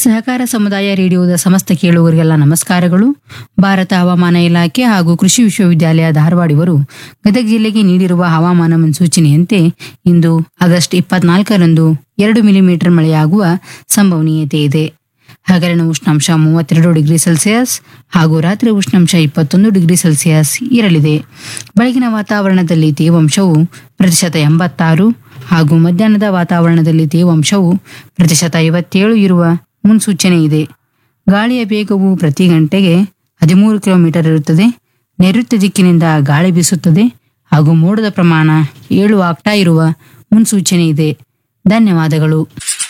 ಸಹಕಾರ ಸಮುದಾಯ ರೇಡಿಯೋದ ಸಮಸ್ತ ಕೇಳುಗರಿಗೆಲ್ಲ ನಮಸ್ಕಾರಗಳು ಭಾರತ ಹವಾಮಾನ ಇಲಾಖೆ ಹಾಗೂ ಕೃಷಿ ವಿಶ್ವವಿದ್ಯಾಲಯ ಧಾರವಾಡ ಇವರು ಗದಗ ಜಿಲ್ಲೆಗೆ ನೀಡಿರುವ ಹವಾಮಾನ ಮುನ್ಸೂಚನೆಯಂತೆ ಇಂದು ಆಗಸ್ಟ್ ಇಪ್ಪತ್ನಾಲ್ಕರಂದು ಎರಡು ಮಿಲಿಮೀಟರ್ ಮಳೆಯಾಗುವ ಸಂಭವನೀಯತೆ ಇದೆ ಹಗಲಿನ ಉಷ್ಣಾಂಶ ಮೂವತ್ತೆರಡು ಡಿಗ್ರಿ ಸೆಲ್ಸಿಯಸ್ ಹಾಗೂ ರಾತ್ರಿ ಉಷ್ಣಾಂಶ ಇಪ್ಪತ್ತೊಂದು ಡಿಗ್ರಿ ಸೆಲ್ಸಿಯಸ್ ಇರಲಿದೆ ಬೆಳಗಿನ ವಾತಾವರಣದಲ್ಲಿ ತೇವಾಂಶವು ಪ್ರತಿಶತ ಎಂಬತ್ತಾರು ಹಾಗೂ ಮಧ್ಯಾಹ್ನದ ವಾತಾವರಣದಲ್ಲಿ ತೇವಾಂಶವು ಪ್ರತಿಶತ ಐವತ್ತೇಳು ಇರುವ ಮುನ್ಸೂಚನೆ ಇದೆ ಗಾಳಿಯ ವೇಗವು ಪ್ರತಿ ಗಂಟೆಗೆ ಹದಿಮೂರು ಕಿಲೋಮೀಟರ್ ಇರುತ್ತದೆ ನೈಋತ್ಯ ದಿಕ್ಕಿನಿಂದ ಗಾಳಿ ಬೀಸುತ್ತದೆ ಹಾಗೂ ಮೋಡದ ಪ್ರಮಾಣ ಏಳು ಆಗ್ತಾ ಇರುವ ಮುನ್ಸೂಚನೆ ಇದೆ ಧನ್ಯವಾದಗಳು